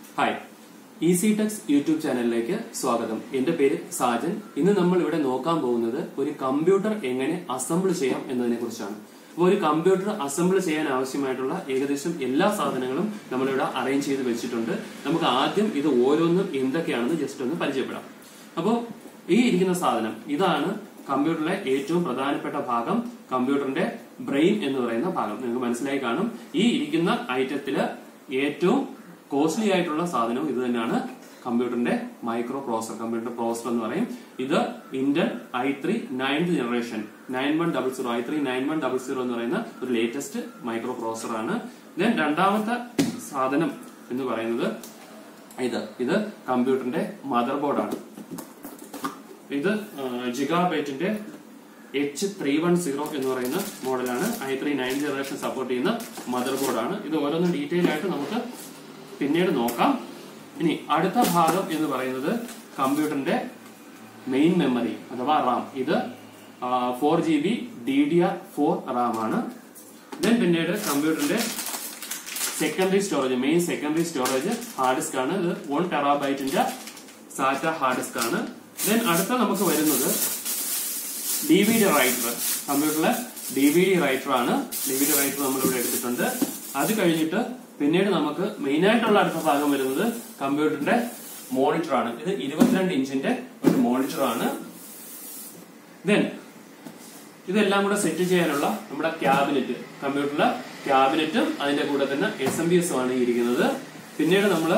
hi easy Tex YouTube ചാനലിലേക്ക് സ്വാഗതം എന്റെ പേര് സാജൻ ഇന്ന് നമ്മൾ ഇവിടെ നോക്കാൻ പോകുന്നത് ഒരു കമ്പ്യൂട്ടർ എങ്ങനെ അസംബിൾ ചെയ്യാം എന്നതിനെ കുറിച്ചാണ് അപ്പോൾ ഒരു കമ്പ്യൂട്ടർ അസംബിൾ ചെയ്യാൻ ആവശ്യമായിട്ടുള്ള ഏകദേശം എല്ലാ സാധനങ്ങളും നമ്മളിവിടെ അറേഞ്ച് ചെയ്ത് വെച്ചിട്ടുണ്ട് നമുക്ക് ആദ്യം ഇത് ഓരോന്നും എന്തൊക്കെയാണെന്ന് ജസ്റ്റ് ഒന്ന് പരിചയപ്പെടാം അപ്പോൾ ഈ ഇരിക്കുന്ന സാധനം ഇതാണ് കമ്പ്യൂട്ടറിലെ ഏറ്റവും പ്രധാനപ്പെട്ട ഭാഗം കമ്പ്യൂട്ടറിന്റെ ബ്രെയിൻ എന്ന് പറയുന്ന ഭാഗം നിങ്ങൾക്ക് മനസ്സിലായി കാണും ഈ ഇരിക്കുന്ന ഐറ്റത്തില് ഏറ്റവും കോസ്റ്റ്ലി ആയിട്ടുള്ള സാധനവും ഇത് തന്നെയാണ് കമ്പ്യൂട്ടറിന്റെ മൈക്രോ പ്രോസർ കമ്പ്യൂട്ടർ പ്രോസർ എന്ന് പറയും ഇത് Intel I three ninth generation nine one double zero I three nine one double zero എന്ന് പറയുന്ന ഒരു ലേറ്റസ്റ്റ് മൈക്രോ പ്രോസർ ആണ് ദെൻ രണ്ടാമത്തെ സാധനം എന്ന് പറയുന്നത് ഇത് ഇത് കമ്പ്യൂട്ടറിന്റെ മദർ ബോർഡാണ് ഇത് ജിഗാബൈറ്റിന്റെ എച്ച് ത്രീ വൺ സീറോ എന്ന് പറയുന്ന മോഡലാണ് i three nine generation support ചെയ്യുന്ന മദർ ബോർഡാണ് ഇത് ഓരോന്നും ഡീറ്റെയിൽ ആയിട്ട് നമുക്ക് പിന്നീട് നോക്കാം ഇനി അടുത്ത ഭാഗം എന്ന് പറയുന്നത് കമ്പ്യൂട്ടറിന്റെ മെയിൻ മെമ്മറി അഥവാ റാം ഇത് four G B D D R four RAM ആണ് ദെൻ പിന്നീട് കമ്പ്യൂട്ടറിന്റെ secondary storage main secondary storage hard disk ആണ് ഇത് വൺ ടെറാബൈറ്റിന്റെ സാറ്റ ഹാർഡ് ഡിസ്ക് ആണ് ദെൻ അടുത്ത നമുക്ക് വരുന്നത് ഡി വി ഡി റൈറ്റർ കമ്പ്യൂട്ടറിലെ ഡി വി ഡി റൈറ്റർ ആണ് ഡി വി ഡി റൈറ്റർ നമ്മൾ ഇവിടെ എടുത്തിട്ടുണ്ട് അത് കഴിഞ്ഞിട്ട് പിന്നീട് നമുക്ക് മെയിൻ ആയിട്ടുള്ള അടുത്ത ഭാഗം വരുന്നത് കമ്പ്യൂട്ടറിന്റെ മോണിറ്റർ ആണ് ഇത് ഇരുപത്തിരണ്ട് ഇഞ്ചിന്റെ ഒരു മോണിറ്റർ ആണ് ദെൻ ഇതെല്ലാം കൂടെ സെറ്റ് ചെയ്യാനുള്ള നമ്മുടെ ക്യാബിനറ്റ് കമ്പ്യൂട്ടറിലെ ക്യാബിനറ്റും അതിന്റെ കൂടെ തന്നെ എസ് എം ബി എസും ആണ് ഈ ഇരിക്കുന്നത് പിന്നീട് നമ്മള്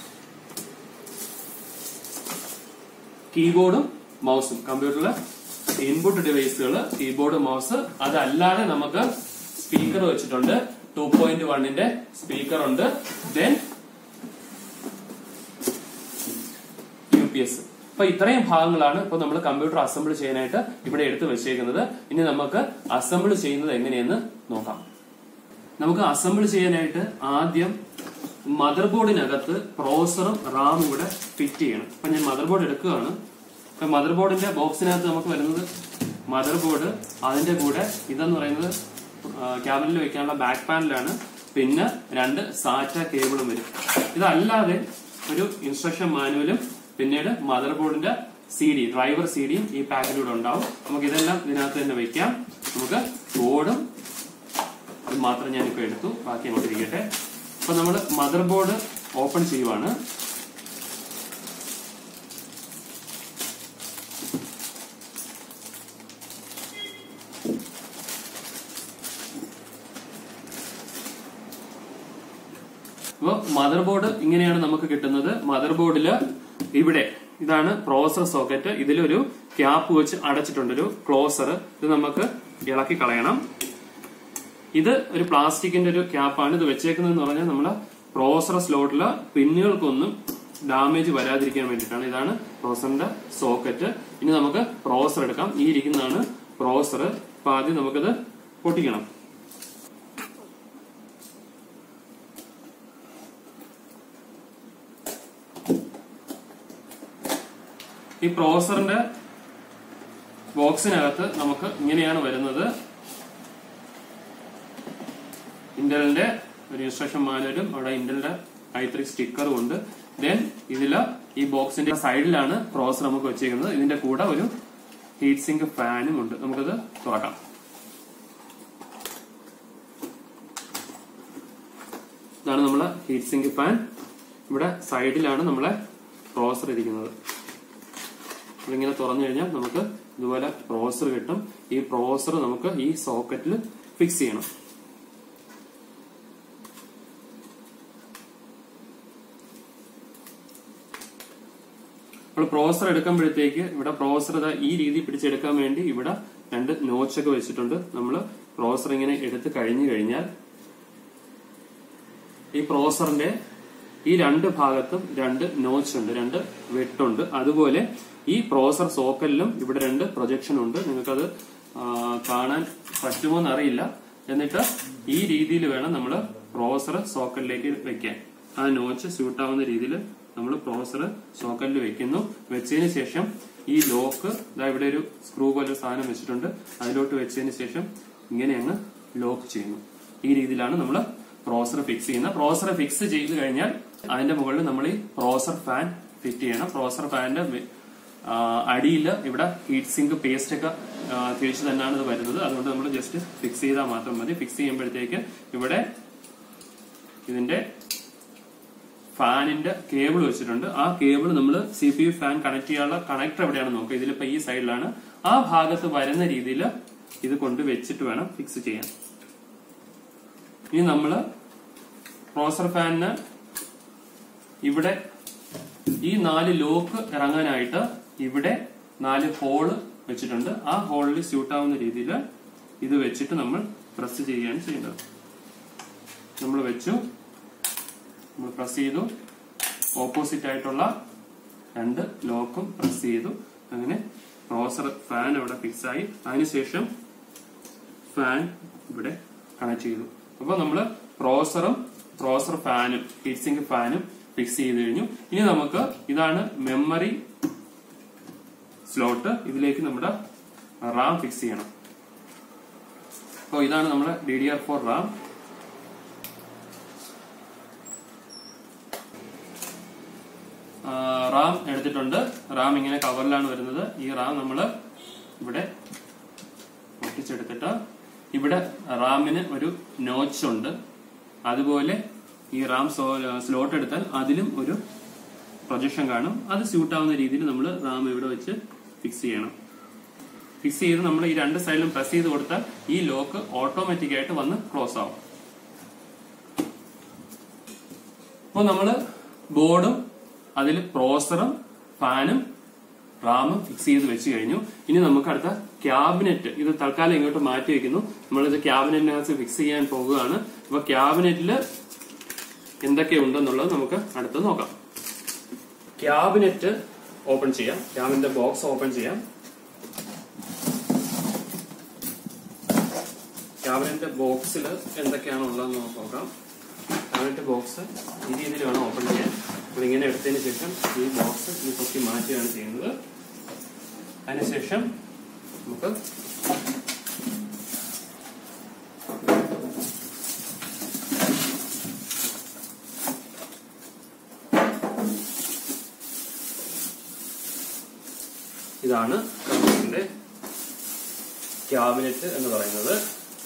കീബോർഡും മൗസും കമ്പ്യൂട്ടറിലെ ഇൻപുട്ട് ഡിവൈസുകൾ കീബോർഡ് മൗസ് അതല്ലാതെ നമുക്ക് സ്പീക്കർ വെച്ചിട്ടുണ്ട് ടു പോയിന്റ് വണ്ണിന്റെ സ്പീക്കർ ഉണ്ട് ദെൻ യു പി എസ് അപ്പൊ ഇത്രയും ഭാഗങ്ങളാണ് ഇപ്പൊ നമ്മൾ കമ്പ്യൂട്ടർ അസംബിൾ ചെയ്യാനായിട്ട് ഇവിടെ എടുത്തു വെച്ചേക്കുന്നത് ഇനി നമുക്ക് അസംബിൾ ചെയ്യുന്നത് എങ്ങനെയെന്ന് നോക്കാം നമുക്ക് അസംബിൾ ചെയ്യാനായിട്ട് ആദ്യം മദർ ബോർഡിനകത്ത് പ്രോസറും റാമും കൂടെ ഫിറ്റ് ചെയ്യണം അപ്പൊ ഞാൻ മദർ ബോർഡ് എടുക്കുകയാണ് ഇപ്പൊ മദർ ബോർഡിന്റെ ബോക്സിനകത്ത് നമുക്ക് വരുന്നത് മദർ ബോർഡ് അതിന്റെ കൂടെ ഇതെന്ന് പറയുന്നത് ക്യാബിനിൽ വെക്കാനുള്ള ബാക്ക് പാനലാണ് പിന്നെ രണ്ട് സാറ്റ കേബിളും വരും ഇതല്ലാതെ ഒരു ഇൻസ്ട്രക്ഷൻ മാനുവലും പിന്നീട് മദർ ബോർഡിന്റെ സി ഡി ഡ്രൈവർ സി ഡിയും ഈ പാക്കിലൂടെ ഉണ്ടാവും നമുക്ക് ഇതെല്ലാം ഇതിനകത്ത് തന്നെ വെക്കാം നമുക്ക് ബോർഡും അത് മാത്രം ഞാനിപ്പോ എടുത്തു ബാക്കി അങ്ങോട്ട് ഇരിക്കട്ടെ അപ്പൊ നമ്മൾ മദർ ബോർഡ് ഓപ്പൺ ചെയ്യുവാണ് അപ്പോൾ മദർ ബോർഡ് ഇങ്ങനെയാണ് നമുക്ക് കിട്ടുന്നത് മദർ ബോർഡില് ഇവിടെ ഇതാണ് പ്രോസർ സോക്കറ്റ് ഇതിലൊരു ക്യാപ്പ് വെച്ച് അടച്ചിട്ടുണ്ട് ഒരു ക്ലോസർ ഇത് നമുക്ക് ഇളക്കി കളയണം ഇത് ഒരു പ്ലാസ്റ്റിക്കിന്റെ ഒരു ക്യാപ്പാണ് ഇത് വെച്ചേക്കുന്നതെന്ന് പറഞ്ഞാൽ നമ്മള് പ്രോസർ സ്ലോട്ടില് പിന്നുകൾക്കൊന്നും ഡാമേജ് വരാതിരിക്കാൻ വേണ്ടിയിട്ടാണ് ഇതാണ് പ്രോസറിന്റെ സോക്കറ്റ് ഇനി നമുക്ക് പ്രോസർ എടുക്കാം ഈ ഇരിക്കുന്നതാണ് പ്രോസർ അപ്പൊ ആദ്യം നമുക്കിത് പൊട്ടിക്കണം ഈ പ്രോസറിന്റെ ബോക്സിനകത്ത് നമുക്ക് ഇങ്ങനെയാണ് വരുന്നത് ഇന്റലിന്റെ ഒരു ഇൻസ്ട്രക്ഷൻ മാനുവലും അവിടെ ഇന്റലിന്റെ ഐ ത്രീ സ്റ്റിക്കറും ഉണ്ട് ദെൻ ഇതില് ഈ ബോക്സിന്റെ സൈഡിലാണ് പ്രോസർ നമുക്ക് വെച്ചിരിക്കുന്നത് ഇതിന്റെ കൂടെ ഒരു ഹീറ്റ് സിങ്ക് ഫാനും ഉണ്ട് നമുക്കത് തുറക്കാം ഇതാണ് നമ്മളെ ഹീറ്റ് സിങ്ക് ഫാൻ ഇവിടെ സൈഡിലാണ് നമ്മളെ പ്രോസർ ഇരിക്കുന്നത് ഇങ്ങനെ തുറന്നു കഴിഞ്ഞാൽ നമുക്ക് ഇതുപോലെ പ്രോസർ കിട്ടും ഈ പ്രോസർ നമുക്ക് ഈ സോക്കറ്റിൽ ഫിക്സ് ചെയ്യണം നമ്മൾ പ്രോസർ എടുക്കുമ്പോഴത്തേക്ക് ഇവിടെ പ്രോസർ ഈ രീതി പിടിച്ചെടുക്കാൻ വേണ്ടി ഇവിടെ രണ്ട് നോച്ചൊക്കെ വെച്ചിട്ടുണ്ട് നമ്മൾ പ്രോസർ ഇങ്ങനെ എടുത്ത് കഴിഞ്ഞു കഴിഞ്ഞാൽ ഈ പ്രോസറിന്റെ ഈ രണ്ട് ഭാഗത്തും രണ്ട് നോച്ച് ഉണ്ട് രണ്ട് വെട്ടുണ്ട് അതുപോലെ ഈ പ്രോസർ സോക്കലിലും ഇവിടെ രണ്ട് പ്രൊജക്ഷൻ ഉണ്ട് നിങ്ങൾക്കത് കാണാൻ പറ്റുമോ എന്നറിയില്ല എന്നിട്ട് ഈ രീതിയിൽ വേണം നമ്മൾ പ്രോസർ സോക്കലിലേക്ക് വെക്കാൻ ആ നോച്ച് സ്യൂട്ട് ആവുന്ന രീതിയിൽ നമ്മൾ പ്രോസർ സോക്കലിൽ വെക്കുന്നു വെച്ചതിന് ശേഷം ഈ ലോക്ക് ഇതാ ഇവിടെ ഒരു സ്ക്രൂ പോലെ ഒരു സാധനം വെച്ചിട്ടുണ്ട് അതിലോട്ട് വെച്ചതിന് ശേഷം ഇങ്ങനെ അങ്ങ് ലോക്ക് ചെയ്യുന്നു ഈ രീതിയിലാണ് നമ്മൾ പ്രോസർ ഫിക്സ് ചെയ്യുന്നത് പ്രോസർ ഫിക്സ് ചെയ്ത് കഴിഞ്ഞാൽ അതിന്റെ മുകളിൽ നമ്മൾ ഈ പ്രോസർ ഫാൻ ഫിറ്റ് ചെയ്യണം പ്രോസർ ഫാനിന്റെ അടിയിൽ ഇവിടെ ഹീറ്റ് സിങ്ക് പേസ്റ്റ് ഒക്കെ ആ, തിരിച്ച് തന്നെയാണ് ഇത് വരുന്നത് അതുകൊണ്ട് നമ്മൾ ജസ്റ്റ് ഫിക്സ് ചെയ്താൽ മാത്രം മതി ഫിക്സ് ചെയ്യുമ്പോഴത്തേക്ക് ഇവിടെ ഇതിന്റെ ഫാനിന്റെ കേബിൾ വെച്ചിട്ടുണ്ട് ആ കേബിൾ നമ്മൾ C P U fan connect ചെയ്യാനുള്ള കണക്ടർ എവിടെയാണെന്ന് നോക്കുക ഇതിലിപ്പോ ഈ സൈഡിലാണ് ആ ഭാഗത്ത് വരുന്ന രീതിയിൽ ഇത് കൊണ്ട് വെച്ചിട്ട് വേണം ഫിക്സ് ചെയ്യാൻ ഇനി നമ്മള് പ്രോസർ ഫാനിന് ഇവിടെ ഈ നാല് ലോക്ക് ഇറങ്ങാനായിട്ട് ഇവിടെ നാല് ഹോള് വെച്ചിട്ടുണ്ട് ആ ഹോളിൽ സ്യൂട്ട് ആവുന്ന രീതിയിൽ ഇത് വെച്ചിട്ട് നമ്മൾ പ്രസ് ചെയ്യുകയാണ് ചെയ്യേണ്ടത് നമ്മൾ വെച്ചു നമ്മൾ പ്രസ് ചെയ്തു ഓപ്പോസിറ്റ് ആയിട്ടുള്ള രണ്ട് ലോക്കും പ്രസ് ചെയ്തു അങ്ങനെ പ്രോസർ ഫാൻ അവിടെ ഫിക്സ് ആയി അതിനുശേഷം ഫാൻ ഇവിടെ കണക്ട് ചെയ്തു അപ്പൊ നമ്മള് പ്രോസറും പ്രോസർ ഫാനും ഹീറ്റ് സിങ്ക് ഫാനും ഫിക്സ് ചെയ്ത് കഴിഞ്ഞു ഇനി നമുക്ക് ഇതാണ് മെമ്മറി സ്ലോട്ട് ഇതിലേക്ക് നമ്മുടെ റാം ഫിക്സ് ചെയ്യണം അപ്പോൾ ഇതാണ് നമ്മുടെ D D R four RAM RAM എടുത്തിട്ടുണ്ട് റാം ഇങ്ങനെ കവറിലാണ് വരുന്നത് ഈ റാം നമ്മൾ ഇവിടെ ഒട്ടിച്ചെടുത്തിട്ട് ഇവിടെ റാമിന് ഒരു നോച്ച് ഉണ്ട് അതുപോലെ ഈ റാം സ്ലോട്ട് എടുത്താൽ അതിലും ഒരു പ്രൊജക്ഷൻ കാണും അത് സ്യൂട്ട് ആവുന്ന രീതിയിൽ നമ്മൾ റാം ഇവിടെ വെച്ച് ഫിക്സ് ചെയ്യണം ഫിക്സ് ചെയ്ത് നമ്മൾ ഈ രണ്ട് സൈഡിലും പ്രസ് ചെയ്ത് കൊടുത്താൽ ഈ ലോക്ക് ഓട്ടോമാറ്റിക് ആയിട്ട് വന്ന് ക്ലോസ് ആവും അപ്പോൾ നമ്മൾ ബോർഡും അതിൽ പ്രോസറും ഫാനും റാമും ഫിക്സ് ചെയ്ത് വെച്ച് കഴിഞ്ഞു ഇനി നമുക്ക് അടുത്ത ക്യാബിനറ്റ് ഇത് തൽക്കാലം ഇങ്ങോട്ട് മാറ്റി വെക്കുന്നു നമ്മളിത് ക്യാബിനറ്റിനകത്ത് ഫിക്സ് ചെയ്യാൻ പോകുകയാണ് അപ്പൊ ക്യാബിനറ്റിൽ എന്തൊക്കെ ഉണ്ടെന്നുള്ളത് നമുക്ക് അടുത്ത് നോക്കാം ക്യാബിനറ്റ് ഓപ്പൺ ചെയ്യാം ക്യാബിന്റെ ബോക്സ് ഓപ്പൺ ചെയ്യാം ക്യാബിനറ്റ് ബോക്സിൽ എന്തൊക്കെയാണ് ഉള്ളതെന്ന് നമുക്ക് നോക്കാം ക്യാബിനറ്റ് ബോക്സ് ഈ രീതിയിൽ വേണം ഓപ്പൺ ചെയ്യാൻ നമ്മൾ ഇങ്ങനെ എടുത്തതിന് ശേഷം ഈ ബോക്സ് ഈ പൊക്കി മാറ്റുകയാണ് ചെയ്യുന്നത് അതിനുശേഷം നമുക്ക് ഇതാണ് ഇതിന്റെ ക്യാബിനറ്റ് എന്ന് പറയുന്നത്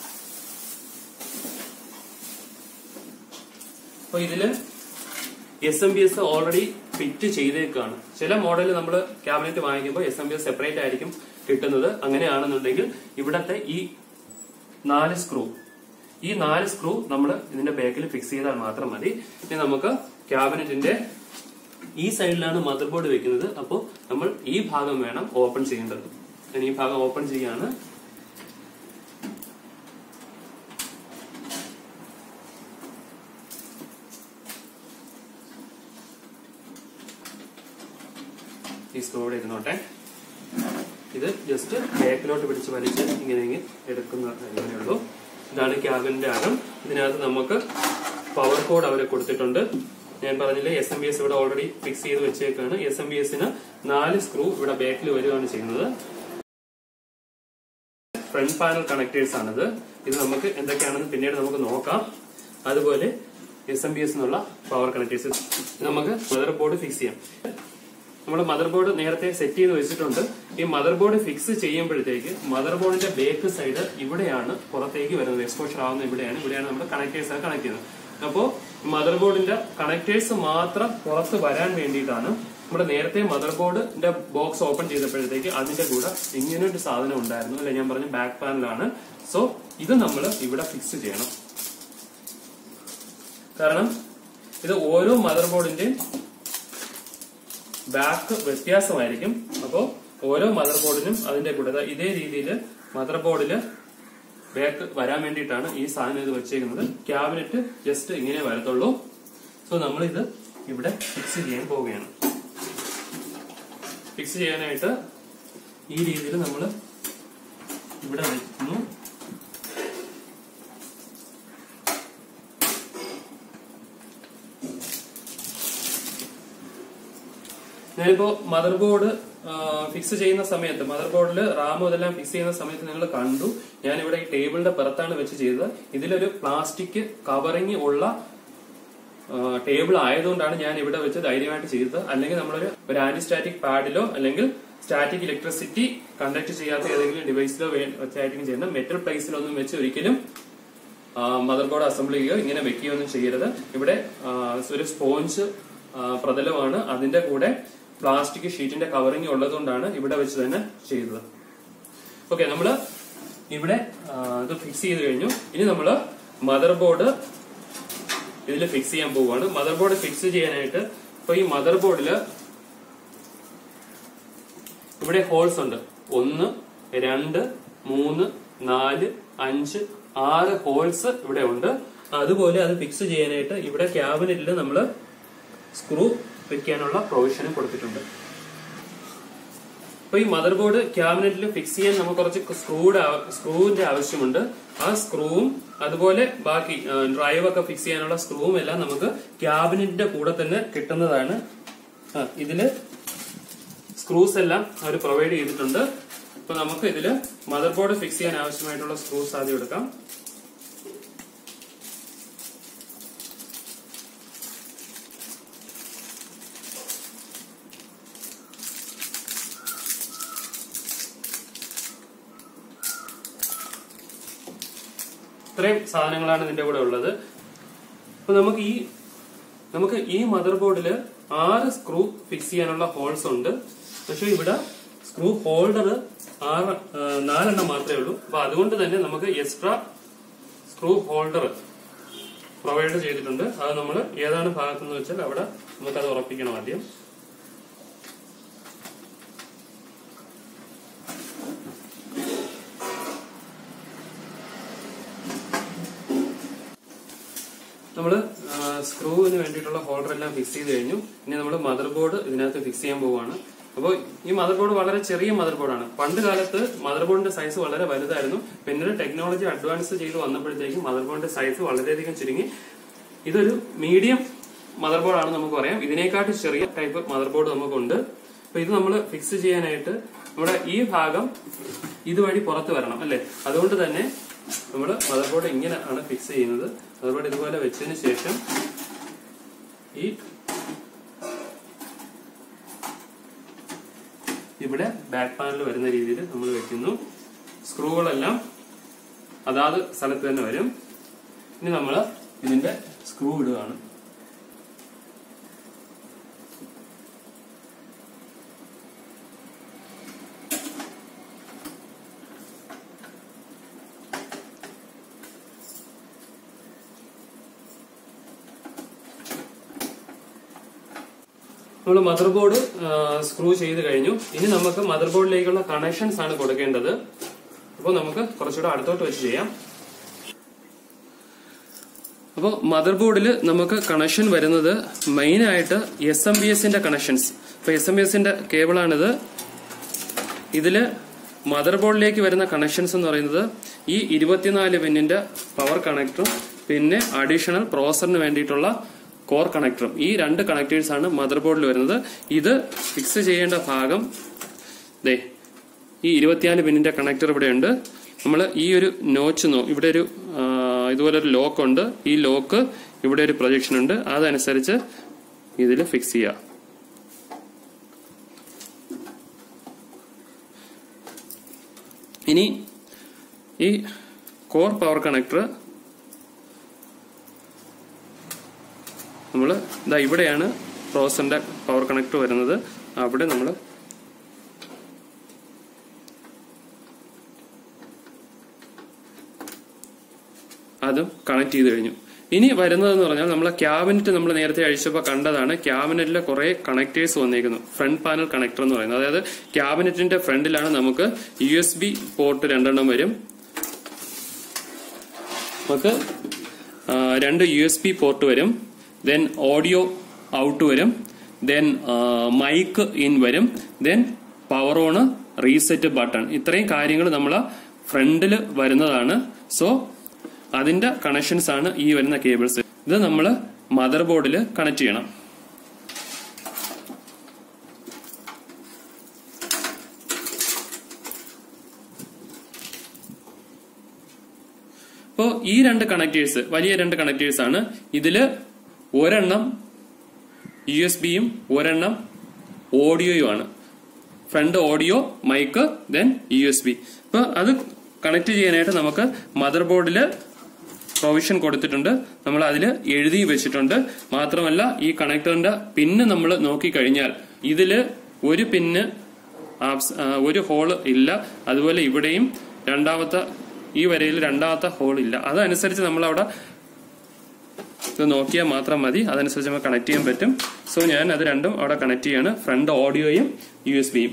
അപ്പൊ ഇതില് S M B S already fit ചെയ്തേക്കാണ് ചില മോഡൽ നമ്മൾ ക്യാബിനറ്റ് വാങ്ങിക്കുമ്പോൾ S M B S separate ആയിരിക്കും കിട്ടുന്നത് അങ്ങനെയാണെന്നുണ്ടെങ്കിൽ ഇവിടത്തെ ഈ നാല് സ്ക്രൂ ഈ നാല് സ്ക്രൂ നമ്മൾ ഇതിന്റെ ബാക്കിൽ ഫിക്സ് ചെയ്താൽ മാത്രം മതി ഇനി നമുക്ക് ക്യാബിനറ്റിന്റെ ഈ സൈഡിലാണ് മദർ ബോർഡ് വെക്കുന്നത് അപ്പോൾ നമ്മൾ ഈ ഭാഗം വേണം ഓപ്പൺ ചെയ്യേണ്ടത് ഞാൻ ഈ ഭാഗം ഓപ്പൺ ചെയ്യാണ് ഈ സ്ക്രൂ ഇവിടെ ഇരുന്നോട്ടെ ഇത് ജസ്റ്റ് ബാക്കിലോട്ട് പിടിച്ച് വലിച്ച് ഇങ്ങനെ ഇങ്ങനെ എടുക്കുന്ന കാര്യമേ ഉള്ളൂ ഇതാണ് ക്യാബിന്റെ അകം ഇതിനകത്ത് നമുക്ക് പവർ കോഡ് അവർ കൊടുത്തിട്ടുണ്ട് ഞാൻ പറഞ്ഞില്ലേ എസ് എം ബി എസ് ഇവിടെ ഓൾറെഡി ഫിക്സ് ചെയ്ത് വെച്ചേക്കാണ് എസ് എം ബി എസിന് നാല് സ്ക്രൂ ഇവിടെ ബാക്കിൽ വരികയാണ് ചെയ്യുന്നത് ഫ്രണ്ട് പാനൽ കണക്ടേഴ്സ് ആണിത് ഇത് നമുക്ക് എന്തൊക്കെയാണെന്ന് പിന്നീട് നമുക്ക് നോക്കാം അതുപോലെ എസ് എം ബി എസ് എന്നുള്ള പവർ കണക്ടേഴ്സ് നമുക്ക് മദർ ബോർഡ് ഫിക്സ് ചെയ്യാം നമ്മൾ മദർ ബോർഡ് നേരത്തെ സെറ്റ് ചെയ്ത് വെച്ചിട്ടുണ്ട് ഈ മദർ ബോർഡ് ഫിക്സ് ചെയ്യുമ്പോഴത്തേക്ക് മദർ ബോർഡിന്റെ ബേക്ക് സൈഡ് ഇവിടെയാണ് പുറത്തേക്ക് വരുന്നത് എക്സ്പോഷർ ആവുന്ന ഇവിടെയാണ് ഇവിടെയാണ് നമ്മൾ കണക്ടേഴ്സ് കണക്ട് ചെയ്യുന്നത് അപ്പോൾ മദർ ബോർഡിന്റെ കണക്ടേഴ്സ് മാത്രം പുറത്ത് വരാൻ വേണ്ടിയിട്ടാണ് നമ്മുടെ നേരത്തെ മദർ ബോർഡിന്റെ ബോക്സ് ഓപ്പൺ ചെയ്തപ്പോഴത്തേക്ക് അതിന്റെ കൂടെ ഇങ്ങനെ ഒരു സാധനം ഉണ്ടായിരുന്നു അല്ലെ ഞാൻ പറഞ്ഞ ബാക്ക് പാനലാണ് സോ ഇത് നമ്മൾ ഇവിടെ ഫിക്സ് ചെയ്യണം കാരണം ഇത് ഓരോ മദർ ബോർഡിന്റെയും ബാക്ക് വ്യത്യാസമായിരിക്കും അപ്പോൾ ഓരോ മദർ ബോർഡിനും അതിന്റെ കൂടെ ദാ ഇതേ രീതിയിൽ മദർ ബോർഡിൽ ബാക്ക് വരാൻ വേണ്ടിയിട്ടാണ് ഈ സാധനം ഇത് വെച്ചേക്കുന്നത് ക്യാബിനറ്റ് ജസ്റ്റ് ഇങ്ങനെ വരത്തുള്ളൂ സോ നമ്മൾ ഇത് ഇവിടെ ഫിക്സ് ചെയ്യാൻ പോവുകയാണ് ഫിക്സ് ചെയ്യാനായിട്ട് ഈ രീതിയിൽ നമ്മൾ ഇവിടെ വെക്കുന്നു ഞാനിപ്പോ മദർ ബോർഡ് ഫിക്സ് ചെയ്യുന്ന സമയത്ത് മദർ ബോർഡിൽ റാമും ഇതെല്ലാം ഫിക്സ് ചെയ്യുന്ന സമയത്ത് നിങ്ങൾ കണ്ടു ഞാൻ ഇവിടെ ഈ ടേബിളിന്റെ പുറത്താണ് വെച്ച് ചെയ്തത് ഇതിലൊരു പ്ലാസ്റ്റിക് കവറിങ് ഉള്ള ടേബിൾ ആയതുകൊണ്ടാണ് ഞാൻ ഇവിടെ വെച്ച് ധൈര്യമായിട്ട് ചെയ്തത് അല്ലെങ്കിൽ നമ്മളൊരു ഒരു ആന്റിസ്റ്റാറ്റിക് പാഡിലോ അല്ലെങ്കിൽ സ്റ്റാറ്റിക് ഇലക്ട്രിസിറ്റി കണ്ടക്ട് ചെയ്യാത്ത ഏതെങ്കിലും ഡിവൈസിലോ വെച്ചായിരിക്കും ചെയ്യുന്നത് മെറ്റൽ പ്ലേസിലൊന്നും വെച്ച് ഒരിക്കലും മദർ ബോർഡ് അസംബിൾ ചെയ്യുകയോ ഇങ്ങനെ വെക്കുകയോ ഒന്നും ചെയ്യരുത് ഇവിടെ ആ, ഒരു സ്പോഞ്ച് ആ, പ്രതലമാണ് അതിന്റെ കൂടെ പ്ലാസ്റ്റിക് ഷീറ്റിന്റെ കവറിംഗ് ഉള്ളതുകൊണ്ടാണ് ഇവിടെ വെച്ച് തന്നെ ചെയ്തത് ഓക്കെ നമ്മള് ഇവിടെ ആ, ഇത് ഫിക്സ് ചെയ്ത് കഴിഞ്ഞു ഇനി നമ്മള് മദർ ബോർഡ് ഇതിൽ ഫിക്സ് ചെയ്യാൻ പോവുകയാണ് മദർ ബോർഡ് ഫിക്സ് ചെയ്യാനായിട്ട് ഇപ്പൊ ഈ മദർ ബോർഡില് ഇവിടെ ഹോൾസ് ഉണ്ട് ഒന്ന് രണ്ട് മൂന്ന് നാല് അഞ്ച് ആറ് ഹോൾസ് ഇവിടെ ഉണ്ട് അതുപോലെ അത് ഫിക്സ് ചെയ്യാനായിട്ട് ഇവിടെ ക്യാബിനറ്റിൽ നമ്മൾ സ്ക്രൂ വെക്കാനുള്ള പ്രൊവിഷനും കൊടുത്തിട്ടുണ്ട് അപ്പൊ ഈ മദർ ബോർഡ് ക്യാബിനറ്റിൽ ഫിക്സ് ചെയ്യാൻ നമുക്ക് കുറച്ച് സ്ക്രൂഡ് സ്ക്രൂവിന്റെ ആവശ്യമുണ്ട് ആ സ്ക്രൂവും അതുപോലെ ബാക്കി ഡ്രൈവ് ഒക്കെ ഫിക്സ് ചെയ്യാനുള്ള സ്ക്രൂവും എല്ലാം നമുക്ക് ക്യാബിനറ്റിന്റെ കൂടെ തന്നെ കിട്ടുന്നതാണ് ആ, ഇതില് സ്ക്രൂസ് എല്ലാം അവർ പ്രൊവൈഡ് ചെയ്തിട്ടുണ്ട് അപ്പൊ നമുക്ക് ഇതില് മദർ ബോർഡ് ഫിക്സ് ചെയ്യാൻ ആവശ്യമായിട്ടുള്ള സ്ക്രൂസ് ആദ്യം എടുക്കാം ഇത്രയും സാധനങ്ങളാണ് ഇതിന്റെ കൂടെ ഉള്ളത് അപ്പൊ നമുക്ക് ഈ നമുക്ക് ഈ മദർ ബോർഡിൽ ആറ് സ്ക്രൂ ഫിക്സ് ചെയ്യാനുള്ള ഹോൾസ് ഉണ്ട് പക്ഷെ ഇവിടെ സ്ക്രൂ ഹോൾഡർ ആറ് ആ, നാലെണ്ണം മാത്രമേ ഉള്ളൂ അപ്പൊ അതുകൊണ്ട് തന്നെ നമുക്ക് എക്സ്ട്രാ സ്ക്രൂ ഹോൾഡർ പ്രൊവൈഡ് ചെയ്തിട്ടുണ്ട് അത് നമ്മൾ ഏതാണ് ഭാഗത്തെന്ന് വെച്ചാൽ അവിടെ നമുക്കത് ഉറപ്പിക്കണം ആദ്യം നമ്മൾ സ്ക്രൂവിന് വേണ്ടിയിട്ടുള്ള ഹോൾഡർ എല്ലാം ഫിക്സ് ചെയ്ത് കഴിഞ്ഞു ഇനി നമ്മൾ മദർ ബോർഡ് ഇതിനകത്ത് ഫിക്സ് ചെയ്യാൻ പോവുകയാണ് അപ്പോൾ ഈ മദർ ബോർഡ് വളരെ ചെറിയ മദർ ബോർഡാണ് പണ്ട് കാലത്ത് മദർ ബോർഡിന്റെ സൈസ് വളരെ വലുതായിരുന്നു പിന്നീട് ടെക്നോളജി അഡ്വാൻസ് ചെയ്ത് വന്നപ്പോഴത്തേക്കും മദർ ബോർഡിന്റെ സൈസ് വളരെയധികം ചുരുങ്ങി ഇതൊരു മീഡിയം മദർ ബോർഡാണ് നമുക്ക് പറയാം ഇതിനെക്കാട്ടി ചെറിയ ടൈപ്പ് മദർ ബോർഡ് നമുക്കുണ്ട് അപ്പൊ ഇത് നമ്മൾ ഫിക്സ് ചെയ്യാനായിട്ട് നമ്മുടെ ഈ ഭാഗം ഇതുവഴി പുറത്ത് വരണം അല്ലെ അതുകൊണ്ട് തന്നെ നമ്മൾ മദർ ബോർഡ് ഇങ്ങനെ ആണ് ഫിക്സ് ചെയ്യുന്നത് മദർ ബോർഡ് ഇതുപോലെ വെച്ചതിന് ശേഷം ഈ ഇവിടെ ബാക്ക് പാനൽ വരുന്ന രീതിയിൽ നമ്മൾ വെക്കുന്നു സ്ക്രൂകളെല്ലാം അതാത് സ്ഥലത്ത് തന്നെ വരും ഇനി നമ്മൾ ഇതിന്റെ സ്ക്രൂ ഇടുകയാണ് നമ്മൾ മദർ ബോർഡ് സ്ക്രൂ ചെയ്ത് കഴിഞ്ഞു ഇനി നമുക്ക് മദർ ബോർഡിലേക്കുള്ള കണക്ഷൻസ് ആണ് കൊടുക്കേണ്ടത് അപ്പോൾ നമുക്ക് കുറച്ചുകൂടെ അടുത്തോട്ട് വെച്ച് ചെയ്യാം അപ്പോൾ മദർ ബോർഡിൽ നമുക്ക് കണക്ഷൻ വരുന്നത് മെയിൻ ആയിട്ട് എസ് എം ബി എസിന്റെ കണക്ഷൻസ് ഇപ്പൊ എസ് എം ബി എസിന്റെ കേബിളാണിത് ഇതില് മദർ ബോർഡിലേക്ക് വരുന്ന കണക്ഷൻസ് എന്ന് പറയുന്നത് ഈ ഇരുപത്തിനാല് പിന്നിന്റെ പവർ കണക്ടറും പിന്നെ അഡീഷണൽ പ്രോസറിന് വേണ്ടിയിട്ടുള്ള കോർ കണക്ടറും ഈ രണ്ട് കണക്ടേഴ്സ് ആണ് മദർ ബോർഡിൽ വരുന്നത് ഇത് ഫിക്സ് ചെയ്യേണ്ട ഭാഗം ദേ ഈ ഇരുപത്തിനാല് പിന്നിന്റെ കണക്ടർ ഇവിടെ ഉണ്ട് നമ്മൾ ഈ ഒരു നോച്ച് നോ ഇവിടെ ഒരു ആ, ഇതുപോലെ ഒരു ലോക്ക് ഉണ്ട് ഈ ലോക്ക് ഇവിടെ ഒരു പ്രൊജക്ഷൻ ഉണ്ട് അതനുസരിച്ച് ഇതിൽ ഫിക്സ് ചെയ്യുക ഇനി ഈ കോർ പവർ കണക്ടർ നമ്മൾ ഇതാ ഇവിടെയാണ് പ്രോസറിന്റെ പവർ കണക്ടർ വരുന്നത് അവിടെ നമ്മൾ അതും കണക്ട് ചെയ്ത് കഴിഞ്ഞു ഇനി വരുന്നതെന്ന് പറഞ്ഞാൽ നമ്മളെ ക്യാബിനറ്റ് നമ്മൾ നേരത്തെ അഴിച്ചപ്പോൾ കണ്ടതാണ് ക്യാബിനറ്റിൽ കുറെ കണക്ടേഴ്സ് വന്നേക്കുന്നു ഫ്രണ്ട് പാനൽ കണക്ടർ എന്ന് പറയുന്നത് അതായത് ക്യാബിനറ്റിന്റെ ഫ്രണ്ടിലാണ് നമുക്ക് യു എസ് ബി പോർട്ട് രണ്ടെണ്ണം വരും നമുക്ക് ആ, രണ്ട് യു എസ് ബി പോർട്ട് വരും ദെൻ ഓഡിയോ ഔട്ട് വരും ദെൻ മൈക്ക് ഇൻ വരും then power on reset button ഇത്രയും കാര്യങ്ങൾ നമ്മൾ ഫ്രണ്ടിൽ വരുന്നതാണ് സോ അതിന്റെ കണക്ഷൻസ് ആണ് ഈ വരുന്ന കേബിൾസ് ഇത് നമ്മൾ മദർ ബോർഡിൽ കണക്ട് ചെയ്യണം അപ്പോൾ ഈ രണ്ട് കണക്ടേഴ്സ് വലിയ രണ്ട് കണക്ടേഴ്സ് ആണ് ഇതില് ഒരെണ്ണം യു എസ് ബിയും ഒരെണ്ണം ഓഡിയോയുമാണ് front audio mic then U S B ഇപ്പൊ അത് കണക്ട് ചെയ്യാനായിട്ട് നമുക്ക് മദർ ബോർഡിൽ പ്രൊവിഷൻ കൊടുത്തിട്ടുണ്ട് നമ്മൾ അതിൽ എഴുതി വെച്ചിട്ടുണ്ട് മാത്രമല്ല ഈ കണക്ടറിന്റെ പിന്ന് നമ്മൾ നോക്കിക്കഴിഞ്ഞാൽ ഇതില് ഒരു പിന്ന് ആബ്സ്- ആ, ഒരു ഹോള് ഇല്ല അതുപോലെ ഇവിടെയും രണ്ടാമത്തെ ഈ വരയിൽ രണ്ടാമത്തെ ഹോൾ ഇല്ല അതനുസരിച്ച് നമ്മൾ അവിടെ ഇത് നോക്കിയാൽ മാത്രം മതി അതനുസരിച്ച് നമുക്ക് കണക്ട് ചെയ്യാൻ പറ്റും സോ ഞാൻ അത് രണ്ടും അവിടെ കണക്ട് ചെയ്യാണ് ഫ്രണ്ട് ഓഡിയോയും യു എസ് ബിയും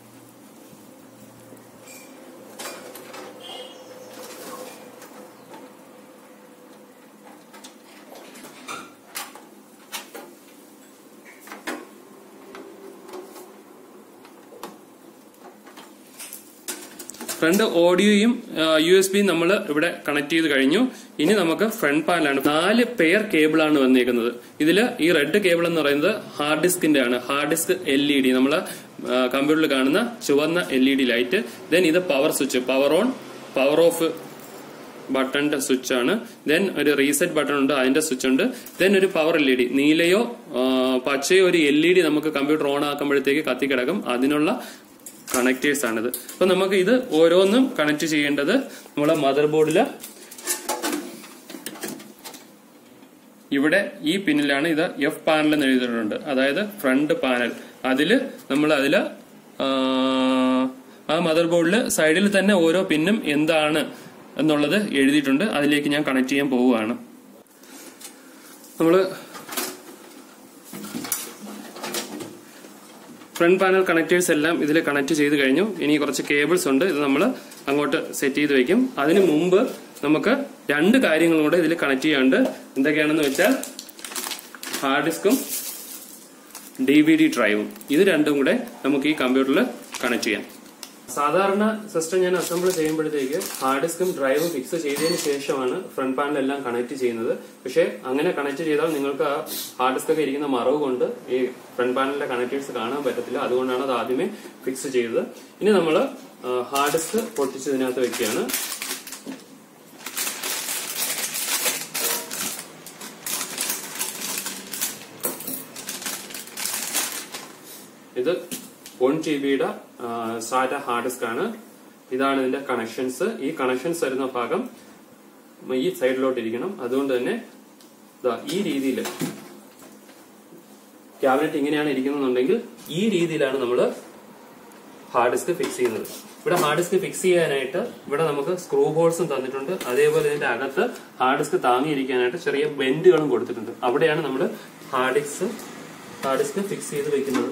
ഫ്രണ്ട് ഓഡിയോയും യു എസ് ബിയും നമ്മൾ ഇവിടെ കണക്ട് ചെയ്ത് കഴിഞ്ഞു ഇനി നമുക്ക് ഫ്രണ്ട് പാനലാണ് നാല് പെയർ കേബിൾ ആണ് വന്നേക്കുന്നത് ഇതിൽ ഈ റെഡ് കേബിൾ എന്ന് പറയുന്നത് ഹാർഡ് ഡിസ്കിന്റെ ആണ് hard disk L E D നമ്മൾ കമ്പ്യൂട്ടറിൽ കാണുന്ന ചുവന്ന L E D light then ഇത് power switch power on power off ബട്ടന്റെ സ്വിച്ച് ആണ് ദെൻ ഒരു റീസെറ്റ് ബട്ടൺ ഉണ്ട് അതിന്റെ സ്വിച്ച് ഉണ്ട് ദെൻ ഒരു പവർ എൽ ഇ ഡി നീലയോ ആ, പച്ചയോ ഒരു എൽ ഇ ഡി നമുക്ക് കമ്പ്യൂട്ടർ ഓൺ ആക്കുമ്പോഴത്തേക്ക് കത്തിക്കിടക്കും അതിനുള്ള കണക്ടേഴ്സ് ആണിത് അപ്പൊ നമുക്ക് ഇത് ഓരോന്നും കണക്ട് ചെയ്യേണ്ടത് നമ്മളെ മദർ ബോർഡില് ഇവിടെ ഈ പിന്നിലാണ് ഇത് എഫ് പാനൽ എന്ന് എഴുതിയിട്ടുണ്ട് അതായത് ഫ്രണ്ട് പാനൽ അതില് നമ്മൾ അതില് ആ, ആ മദർ ബോർഡിൽ സൈഡിൽ തന്നെ ഓരോ പിന്നും എന്താണ് എന്നുള്ളത് എഴുതിയിട്ടുണ്ട് അതിലേക്ക് ഞാൻ കണക്ട് ചെയ്യാൻ പോവുകയാണ് നമ്മള് ഫ്രണ്ട് പാനൽ കണക്ടേഴ്സ് എല്ലാം ഇതിൽ കണക്ട് ചെയ്ത് കഴിഞ്ഞു ഇനി കുറച്ച് കേബിൾസ് ഉണ്ട് ഇത് നമ്മൾ അങ്ങോട്ട് സെറ്റ് ചെയ്ത് വെക്കും അതിന് മുമ്പ് നമുക്ക് രണ്ട് കാര്യങ്ങളും കൂടെ ഇതിൽ കണക്ട് ചെയ്യാനുണ്ട് എന്തൊക്കെയാണെന്ന് വെച്ചാൽ ഹാർഡ് ഡിസ്കും ഡി വി ഡി ഡ്രൈവും ഇത് രണ്ടും കൂടെ നമുക്ക് ഈ കമ്പ്യൂട്ടറിൽ കണക്ട് ചെയ്യാം സാധാരണ സിസ്റ്റം ഞാൻ അസംബിൾ ചെയ്യുമ്പോഴത്തേക്ക് ഹാർഡ് ഡിസ്കും ഡ്രൈവും ഫിക്സ് ചെയ്തതിന് ശേഷമാണ് ഫ്രണ്ട് പാനൽ എല്ലാം കണക്ട് ചെയ്യുന്നത് പക്ഷേ അങ്ങനെ കണക്ട് ചെയ്താൽ നിങ്ങൾക്ക് ആ ഹാർഡ് ഡിസ്ക് ഒക്കെ ഇരിക്കുന്ന മറവ് കൊണ്ട് ഈ ഫ്രണ്ട് പാനലിന്റെ കണക്ടേഴ്സ് കാണാൻ പറ്റത്തില്ല അതുകൊണ്ടാണ് അത് ആദ്യമേ ഫിക്സ് ചെയ്തത് ഇനി നമ്മൾ ഹാർഡ് ഡിസ്ക് പൊട്ടിച്ച് ഇതിനകത്ത് വെക്കുകയാണ് ഇത് വൺ ജി ബിയുടെ സാറ്റ ഹാർഡ് ഡിസ്ക് ആണ് ഇതാണ് ഇതിന്റെ കണക്ഷൻസ് ഈ കണക്ഷൻസ് വരുന്ന ഭാഗം ഈ സൈഡിലോട്ട് ഇരിക്കണം അതുകൊണ്ട് തന്നെ ദാ ഈ രീതിയിൽ ക്യാബിനറ്റ് ഇങ്ങനെയാണ് ഇരിക്കുന്നുണ്ടെങ്കിൽ ഈ രീതിയിലാണ് നമ്മൾ ഹാർഡ് ഡിസ്ക് ഫിക്സ് ചെയ്യുന്നത് ഇവിടെ ഹാർഡ് ഡിസ്ക് ഫിക്സ് ചെയ്യാനായിട്ട് ഇവിടെ നമുക്ക് സ്ക്രൂ ഹോൾസും തന്നിട്ടുണ്ട് അതേപോലെ ഇതിന്റെ അകത്ത് ഹാർഡ് ഡിസ്ക് താങ്ങിയിരിക്കാനായിട്ട് ചെറിയ ബെൻഡുകളും കൊടുത്തിട്ടുണ്ട് അവിടെയാണ് നമ്മൾ hard disk hard disk fix ചെയ്ത് വെക്കുന്നത്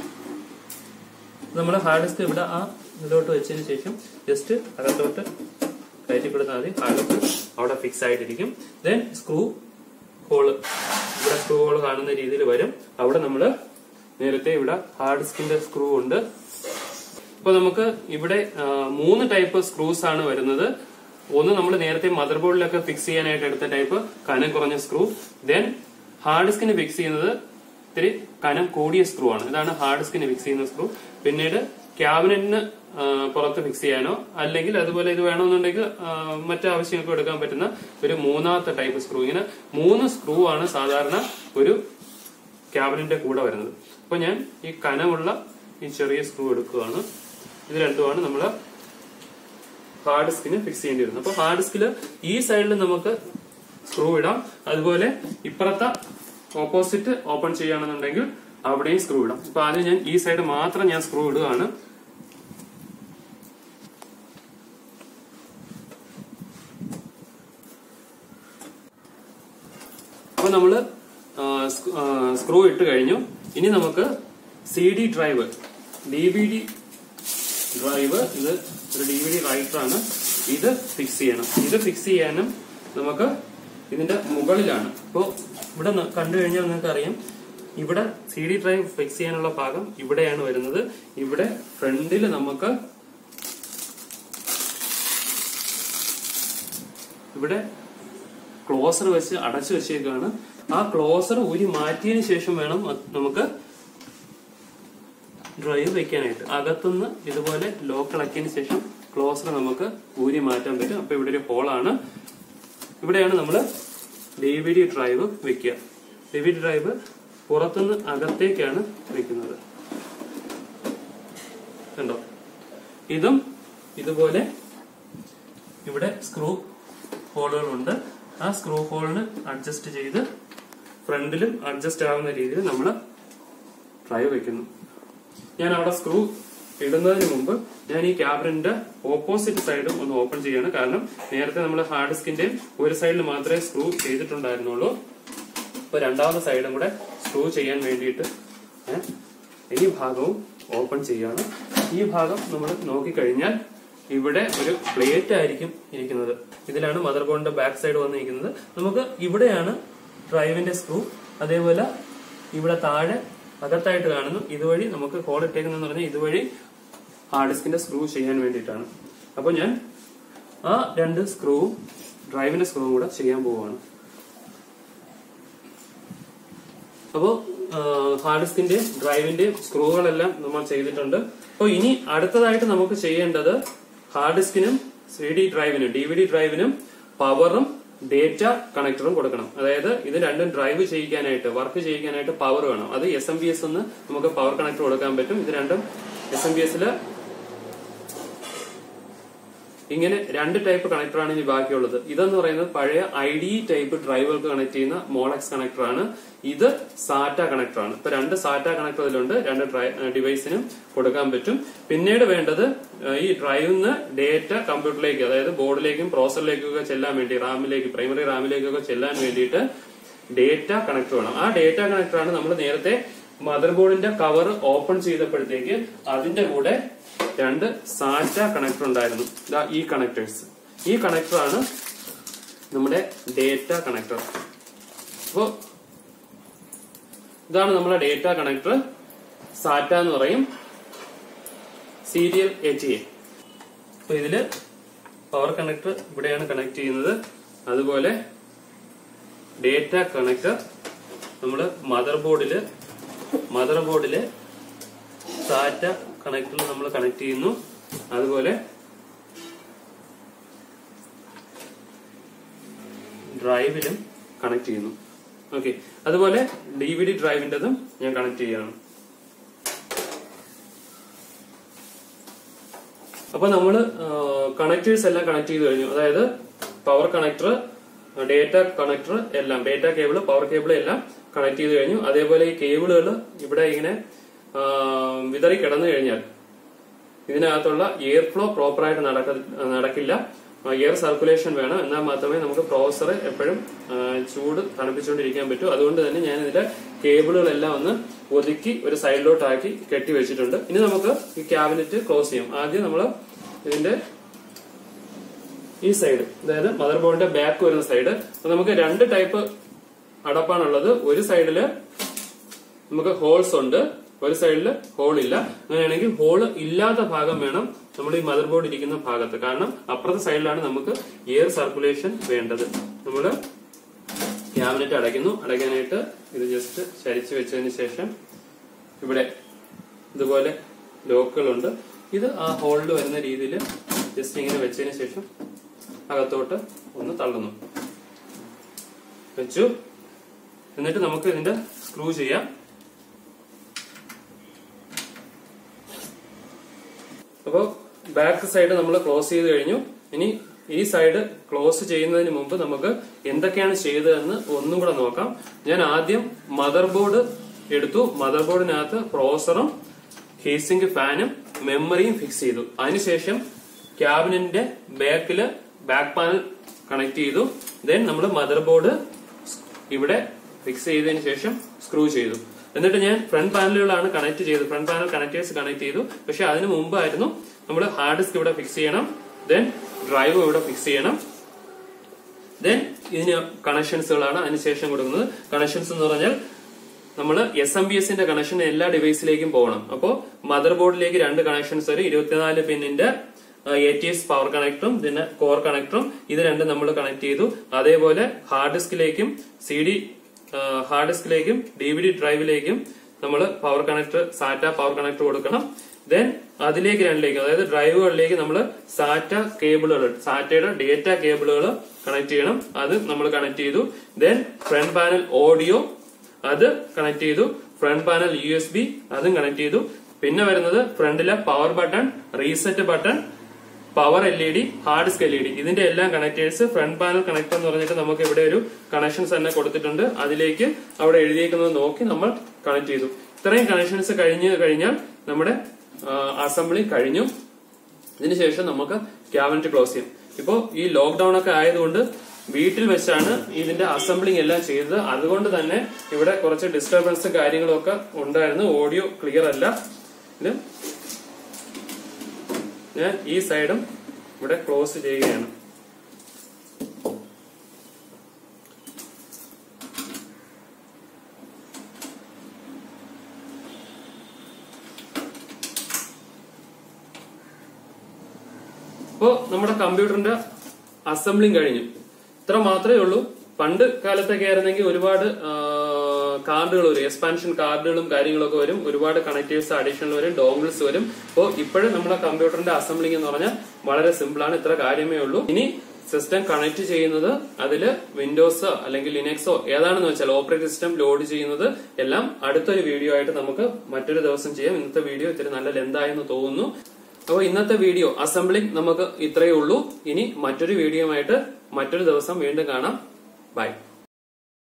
നമ്മൾ ഹാർഡ് ഡിസ്ക് ഇവിടെ ആ ഇതിലോട്ട് വെച്ചതിന് ശേഷം ജസ്റ്റ് അകത്തോട്ട് കയറ്റിപ്പെടുത്താൽ മതി ഹാർഡ് ഡിസ്ക് അവിടെ ഫിക്സ് ആയിട്ടിരിക്കും ദെൻ സ്ക്രൂ ഹോള് ഇവിടെ സ്ക്രൂ ഹോള് കാണുന്ന രീതിയിൽ വരും അവിടെ നമ്മൾ നേരത്തെ ഇവിടെ ഹാർഡ് ഡിസ്കിന്റെ സ്ക്രൂ ഉണ്ട് ഇപ്പൊ നമുക്ക് ഇവിടെ ആ, മൂന്ന് ടൈപ്പ് സ്ക്രൂസ് ആണ് വരുന്നത് ഒന്ന് നമ്മൾ നേരത്തെ മദർ ബോർഡിലൊക്കെ ഫിക്സ് ചെയ്യാനായിട്ട് എടുത്ത ടൈപ്പ് കനം കുറഞ്ഞ സ്ക്രൂ ദെൻ ഹാർഡ് ഡിസ്കിന് ഫിക്സ് ചെയ്യുന്നത് ഇത്തിരി കനം കൂടിയ സ്ക്രൂ ആണ് ഇതാണ് ഹാർഡ് ഡിസ്കിന് ഫിക്സ് ചെയ്യുന്ന സ്ക്രൂ പിന്നീട് ക്യാബിനറ്റിന് ആ, പുറത്ത് ഫിക്സ് ചെയ്യാനോ അല്ലെങ്കിൽ അതുപോലെ ഇത് വേണമെന്നുണ്ടെങ്കിൽ ആ, മറ്റു ആവശ്യങ്ങൾക്ക് എടുക്കാൻ പറ്റുന്ന ഒരു മൂന്നാമത്തെ ടൈപ്പ് സ്ക്രൂ ഇങ്ങനെ മൂന്ന് സ്ക്രൂ ആണ് സാധാരണ ഒരു ക്യാബിനറ്റിന്റെ കൂടെ വരുന്നത് അപ്പൊ ഞാൻ ഈ കനമുള്ള ഈ ചെറിയ സ്ക്രൂ എടുക്കുകയാണ് ഇത് രണ്ടുമാണ് നമ്മൾ ഹാർഡ് ഡിസ്കിന് ഫിക്സ് ചെയ്യേണ്ടി വരുന്നത് അപ്പൊ ഹാർഡ് ഡിസ്കിൽ ഈ സൈഡിൽ നമുക്ക് സ്ക്രൂ ഇടാം അതുപോലെ ഇപ്പുറത്തെ ഓപ്പോസിറ്റ് ഓപ്പൺ ചെയ്യുകയാണെന്നുണ്ടെങ്കിൽ അവിടെയും സ്ക്രൂ ഇടാം ഇപ്പൊ ആദ്യം ഞാൻ ഈ സൈഡ് മാത്രം ഞാൻ സ്ക്രൂ ഇടുകയാണ് അപ്പൊ നമ്മള് സ്ക്രൂ ഇട്ട് കഴിഞ്ഞു ഇനി നമുക്ക് C D drive D V D drive ഇത് ഒരു ഡി വി ഡി റൈറ്റർ ആണ് ഇത് ഫിക്സ് ചെയ്യണം ഇത് ഫിക്സ് ചെയ്യാനും നമുക്ക് ഇതിന്റെ മുകളിലാണ് ഇപ്പോ ഇവിടെ ന- കണ്ടു കഴിഞ്ഞാൽ നിങ്ങൾക്ക് അറിയാം ഇവിടെ സി ഡി ഡ്രൈവ് ഫിക്സ് ചെയ്യാനുള്ള ഭാഗം ഇവിടെയാണ് വരുന്നത് ഇവിടെ ഫ്രണ്ടിൽ നമുക്ക് ഇവിടെ ക്ലോസർ വെച്ച് അടച്ചു വെച്ചേക്കാണ് ആ ക്ലോസർ ഊരി മാറ്റിയതിന് ശേഷം വേണം അത് നമുക്ക് ഡ്രൈവ് വെക്കാനായിട്ട് അകത്തുനിന്ന് ഇതുപോലെ ലോക്ക് ഇളക്കിയതിന് ശേഷം ക്ലോസർ നമുക്ക് ഊരി മാറ്റാൻ പറ്റും അപ്പൊ ഇവിടെ ഒരു ഹോളാണ് ഇവിടെയാണ് നമ്മൾ ഡി വി ഡി ഡ്രൈവ് വെക്കുക ഡി വി ഡി ഡ്രൈവ് പുറത്തുനിന്ന് അകത്തേക്കാണ് വെക്കുന്നത് കണ്ടോ ഇതും ഇതുപോലെ ഇവിടെ സ്ക്രൂ ഹോളുകളുണ്ട് ആ സ്ക്രൂ ഹോളിന് അഡ്ജസ്റ്റ് ചെയ്ത് ഫ്രണ്ടിലും അഡ്ജസ്റ്റ് ആവുന്ന രീതിയിൽ നമ്മൾ ഡ്രൈവ് വെക്കുന്നു ഞാൻ അവിടെ സ്ക്രൂ ഇടുന്നതിന് മുമ്പ് ഞാൻ ഈ ക്യാബിനിന്റെ ഓപ്പോസിറ്റ് സൈഡും ഒന്ന് ഓപ്പൺ ചെയ്യാണ് കാരണം നേരത്തെ നമ്മൾ ഹാർഡ് ഡിസ്കിന്റെ ഒരു സൈഡിൽ മാത്രമേ സ്ക്രൂ ചെയ്തിട്ടുണ്ടായിരുന്നുള്ളൂ ഇപ്പൊ രണ്ടാമത്തെ സൈഡും കൂടെ സ്ക്രൂ ചെയ്യാൻ വേണ്ടിയിട്ട് ഞാൻ ഈ ഭാഗവും ഓപ്പൺ ചെയ്യാണ് ഈ ഭാഗം നമ്മൾ നോക്കിക്കഴിഞ്ഞാൽ ഇവിടെ ഒരു പ്ലേറ്റ് ആയിരിക്കും ഇരിക്കുന്നത് ഇതിലാണ് മദർ ബോർഡിന്റെ ബാക്ക് സൈഡ് വന്നിരിക്കുന്നത് നമുക്ക് ഇവിടെയാണ് ഡ്രൈവിന്റെ സ്ക്രൂ അതേപോലെ ഇവിടെ താഴെ അകത്തായിട്ട് കാണുന്നു ഇതുവഴി നമുക്ക് ഹോൾ ഇട്ടേക്കുന്നെന്ന് പറഞ്ഞാൽ ഇതുവഴി ഹാർഡ് ഡിസ്കിന്റെ സ്ക്രൂ ചെയ്യാൻ വേണ്ടിയിട്ടാണ് അപ്പൊ ഞാൻ ആ രണ്ട് സ്ക്രൂവും ഡ്രൈവിന്റെ സ്ക്രൂവും കൂടെ ചെയ്യാൻ പോവുകയാണ് അപ്പോ ഹാർഡ് ഡിസ്കിന്റെ ഡ്രൈവിന്റെ സ്ക്രൂകളെല്ലാം നമ്മൾ ചെയ്തിട്ടുണ്ട് അപ്പോൾ ഇനി അടുത്തതായിട്ട് നമുക്ക് ചെയ്യേണ്ടത് ഹാർഡ് ഡിസ്കിനും സി ഡി ഡ്രൈവിനും ഡി വി ഡി ഡ്രൈവിനും പവറും ഡേറ്റ കണക്ടറും കൊടുക്കണം അതായത് ഇത് രണ്ടും ഡ്രൈവ് ചെയ്യിക്കാനായിട്ട് വർക്ക് ചെയ്യിക്കാനായിട്ട് പവർ വേണം അത് എസ് എം ബി എസ് എന്ന് നമുക്ക് പവർ കണക്ടർ കൊടുക്കാൻ പറ്റും ഇത് രണ്ടും എസ് എം ബി എസിൽ ഇങ്ങനെ രണ്ട് ടൈപ്പ് കണക്ടറാണ് ഇനി ബാക്കിയുള്ളത് ഇതെന്ന് പറയുന്നത് പഴയ ഐ ഡി ടൈപ്പ് ഡ്രൈവർക്ക് കണക്ട് ചെയ്യുന്ന മോളക്സ് കണക്ടറാണ് ഇത് സാറ്റ കണക്ടറാണ് ഇപ്പൊ രണ്ട് സാറ്റ കണക്ടർ ഇതിലുണ്ട് രണ്ട് ഡിവൈസിനും കൊടുക്കാൻ പറ്റും പിന്നീട് വേണ്ടത് ഏഹ്, ഈ ഡ്രൈവിന്ന് ഡേറ്റ കമ്പ്യൂട്ടറിലേക്ക് അതായത് ബോർഡിലേക്കും പ്രോസറിലേക്കും ഒക്കെ ചെല്ലാൻ വേണ്ടി റാമിലേക്ക് പ്രൈമറി റാമിലേക്കൊക്കെ ചെല്ലാൻ വേണ്ടിയിട്ട് ഡേറ്റ കണക്ടർ വേണം ആ ഡേറ്റ കണക്ടറാണ് നമ്മൾ നേരത്തെ മദർ ബോർഡിന്റെ കവർ ഓപ്പൺ ചെയ്തപ്പോഴത്തേക്ക് അതിന്റെ കൂടെ രണ്ട് സാറ്റ കണക്ടർ ഉണ്ടായിരുന്നു ഇതാ ഈ കണക്ടേഴ്സ് ഈ കണക്ടറാണ് നമ്മുടെ ഡേറ്റ കണക്ടർ അപ്പോ ഇതാണ് നമ്മുടെ ഡേറ്റ കണക്ടർ സാറ്റ എന്ന് പറയും സീരിയൽ എച്ച് എ അപ്പൊ ഇതില് പവർ കണക്ടർ ഇവിടെയാണ് കണക്ട് ചെയ്യുന്നത് അതുപോലെ ഡേറ്റ കണക്ടർ നമ്മള് മദർ ബോർഡില് മദർ ബോർഡില് സാറ്റ കണക്ടറിൽ നമ്മൾ കണക്ട് ചെയ്യുന്നു അതുപോലെ ഡ്രൈവിലും കണക്ട് ചെയ്യുന്നു ഓക്കെ അതുപോലെ ഡി വി ഡി ഡ്രൈവിൻ്റെതും ഞാൻ കണക്ട് ചെയ്യാണ് അപ്പൊ നമ്മൾ കണക്ടേഴ്സ് എല്ലാം കണക്ട് ചെയ്ത് കഴിഞ്ഞു അതായത് പവർ കണക്ടർ ഡേറ്റ കണക്ടർ എല്ലാം ഡേറ്റ കേബിൾ പവർ കേബിൾ എല്ലാം കണക്ട് ചെയ്ത് കഴിഞ്ഞു അതേപോലെ ഈ കേബിളുകൾ ഇവിടെ ഇങ്ങനെ ആ, വിതറി കിടന്നു കഴിഞ്ഞാൽ ഇതിനകത്തുള്ള എയർ ഫ്ലോ പ്രോപ്പറായിട്ട് നടക്ക നടക്കില്ല എയർ സർക്കുലേഷൻ വേണം എന്നാൽ മാത്രമേ നമുക്ക് പ്രോസർ എപ്പോഴും ആ, ചൂട് തണുപ്പിച്ചുകൊണ്ടിരിക്കാൻ പറ്റൂ അതുകൊണ്ട് തന്നെ ഞാൻ ഇതിന്റെ കേബിളുകളെല്ലാം ഒന്ന് ഒതുക്കി ഒരു സൈഡിലോട്ടാക്കി കെട്ടി വെച്ചിട്ടുണ്ട് ഇനി നമുക്ക് ഈ ക്യാബിനറ്റ് ക്ലോസ് ചെയ്യാം ആദ്യം നമ്മൾ ഇതിന്റെ ഈ സൈഡ് അതായത് മദർ ബോർഡിന്റെ ബാക്ക് വരുന്ന സൈഡ് അപ്പൊ നമുക്ക് രണ്ട് ടൈപ്പ് അടപ്പാണുള്ളത് ഒരു സൈഡില് നമുക്ക് ഹോൾസ് ഉണ്ട് ഒരു സൈഡിൽ ഹോൾ ഇല്ല അങ്ങനെയാണെങ്കിൽ ഹോൾ ഇല്ലാത്ത ഭാഗം വേണം നമ്മൾ ഈ മദർ ബോർഡ് ഇരിക്കുന്ന ഭാഗത്ത് കാരണം അപ്പുറത്തെ സൈഡിലാണ് നമുക്ക് എയർ സർക്കുലേഷൻ വേണ്ടത് നമ്മൾ ക്യാബിനറ്റ് അടയ്ക്കുന്നു അടയ്ക്കാനായിട്ട് ഇത് ജസ്റ്റ് ചരിച്ചു വെച്ചതിന് ശേഷം ഇവിടെ ഇതുപോലെ ലോക്കുകളുണ്ട് ഇത് ആ ഹോളിൽ വരുന്ന രീതിയിൽ ജസ്റ്റ് ഇങ്ങനെ വെച്ചതിന് ശേഷം അകത്തോട്ട് ഒന്ന് തള്ളുന്നു വെച്ചു എന്നിട്ട് നമുക്ക് ഇതിന്റെ സ്ക്രൂ ചെയ്യാം അപ്പോൾ ബാക്ക് സൈഡ് നമ്മൾ ക്ലോസ് ചെയ്ത് കഴിഞ്ഞു ഇനി ഈ സൈഡ് ക്ലോസ് ചെയ്യുന്നതിന് മുമ്പ് നമുക്ക് എന്തൊക്കെയാണ് ചെയ്തതെന്ന് ഒന്നും കൂടെ നോക്കാം ഞാൻ ആദ്യം മദർ ബോർഡ് എടുത്തു മദർ ബോർഡിനകത്ത് പ്രോസറും ഹീസിംഗ് ഫാനും മെമ്മറിയും ഫിക്സ് ചെയ്തു അതിനുശേഷം ക്യാബിനറ്റിന്റെ ബാക്കില് ബാക്ക് പാനൽ കണക്ട് ചെയ്തു ദെൻ നമ്മൾ മദർ ബോർഡ് ഇവിടെ ഫിക്സ് ചെയ്തതിന് ശേഷം സ്ക്രൂ ചെയ്തു എന്നിട്ട് ഞാൻ ഫ്രണ്ട് പാനലുകളാണ് കണക്ട് ചെയ്തത് ഫ്രണ്ട് പാനൽ കണക്ടേഴ്സ് കണക്ട് ചെയ്തു പക്ഷെ അതിന് മുമ്പായിരുന്നു നമ്മൾ ഹാർഡ് ഡിസ്ക് ഇവിടെ ഫിക്സ് ചെയ്യണം ദെൻ ഡ്രൈവ് ഇവിടെ ഫിക്സ് ചെയ്യണം ദെൻ ഇതിന് കണക്ഷൻസുകളാണ് അതിനുശേഷം കൊടുക്കുന്നത് കണക്ഷൻസ് എന്ന് പറഞ്ഞാൽ നമ്മൾ എസ് എം ബി എസിന്റെ കണക്ഷൻ എല്ലാ ഡിവൈസിലേക്കും പോകണം അപ്പോൾ മദർ ബോർഡിലേക്ക് രണ്ട് കണക്ഷൻസ് വരും ഇരുപത്തിനാല് പിന്നിന്റെ എ ടി എസ് പവർ കണക്ടറും പിന്നെ കോർ കണക്ടറും ഇത് രണ്ടും നമ്മൾ കണക്ട് ചെയ്തു അതേപോലെ ഹാർഡ് ഡിസ്കിലേക്കും സി ഡി ഹാർഡ് ഡിസ്കിലേക്കും ഡി വി ഡി ഡ്രൈവിലേക്കും നമ്മൾ power connector SATA power connector കൊടുക്കണം ദെൻ അതിലേക്ക് രണ്ടിലേക്ക് അതായത് ഡ്രൈവുകളിലേക്ക് നമ്മൾ സാറ്റ കേബിളുകൾ സാറ്റയുടെ ഡേറ്റ കേബിളുകൾ കണക്ട് ചെയ്യണം അത് നമ്മൾ കണക്ട് ചെയ്തു ദെൻ ഫ്രണ്ട് പാനൽ ഓഡിയോ അത് കണക്ട് ചെയ്തു front panel U S B അതും കണക്ട് ചെയ്തു പിന്നെ വരുന്നത് ഫ്രണ്ടിലെ power button reset button power L E D hard disk L E D ഇതിന്റെ എല്ലാം കണക്ടേഴ്സ് ഫ്രണ്ട് പാനൽ കണക്ടർ എന്ന് പറഞ്ഞിട്ട് നമുക്ക് ഇവിടെ ഒരു കണക്ഷൻസ് തന്നെ കൊടുത്തിട്ടുണ്ട് അതിലേക്ക് അവിടെ എഴുതിയേക്കുന്നത് നോക്കി നമ്മൾ കണക്ട് ചെയ്തു ഇത്രയും കണക്ഷൻസ് കഴിഞ്ഞ് കഴിഞ്ഞാൽ നമ്മുടെ അസംബ്ലി കഴിഞ്ഞു ഇതിനുശേഷം നമുക്ക് ക്യാബിനറ്റ് ക്ലോസ് ചെയ്യാം ഇപ്പോ ഈ ലോക്ക്ഡൌൺ ഒക്കെ ആയതുകൊണ്ട് വീട്ടിൽ വെച്ചാണ് ഇതിന്റെ അസംബ്ലിംഗ് എല്ലാം ചെയ്തത് അതുകൊണ്ട് തന്നെ ഇവിടെ കുറച്ച് ഡിസ്റ്റർബൻസ് കാര്യങ്ങളും ഒക്കെ ഉണ്ടായിരുന്നു ഓഡിയോ ക്ലിയർ അല്ല ഇത് ഞാൻ ഈ സൈഡും ഇവിടെ ക്ലോസ് ചെയ്യുകയാണ് ഇപ്പോ നമ്മുടെ കമ്പ്യൂട്ടറിന്റെ അസംബ്ലിംഗ് കഴിഞ്ഞു ഇത്ര മാത്രമേ ഉള്ളൂ പണ്ട് കാലത്തൊക്കെ ആയിരുന്നെങ്കിൽ ഒരുപാട് കാർഡുകൾ വരും എക്സ്പാൻഷൻ കാർഡുകളും കാര്യങ്ങളൊക്കെ വരും ഒരുപാട് കണക്ടേഴ്സ് അഡീഷണൽ വരും ഡോങ്കിൾസ് വരും അപ്പോൾ ഇപ്പോഴും നമ്മുടെ കമ്പ്യൂട്ടറിന്റെ അസംബ്ലിംഗ് എന്ന് പറഞ്ഞാൽ വളരെ സിമ്പിൾ ആണ് ഇത്ര കാര്യമേ ഉള്ളൂ ഇനി സിസ്റ്റം കണക്ട് ചെയ്യുന്നത് അതിൽ വിൻഡോസ് അല്ലെങ്കിൽ ലിനക്സോ ഏതാണെന്ന് വെച്ചാൽ ഓപ്പറേറ്റിംഗ് സിസ്റ്റം ലോഡ് ചെയ്യുന്നത് എല്ലാം അടുത്തൊരു വീഡിയോ ആയിട്ട് നമുക്ക് മറ്റൊരു ദിവസം ചെയ്യാം ഇന്നത്തെ വീഡിയോ ഇത്തിരി നല്ല ലെന്തായെന്ന് തോന്നുന്നു അപ്പോൾ ഇന്നത്തെ വീഡിയോ അസംബ്ലിംഗ് നമുക്ക് ഇത്രയേ ഉള്ളൂ ഇനി മറ്റൊരു വീഡിയോ ആയിട്ട് മറ്റൊരു ദിവസം വീണ്ടും കാണാം ബൈ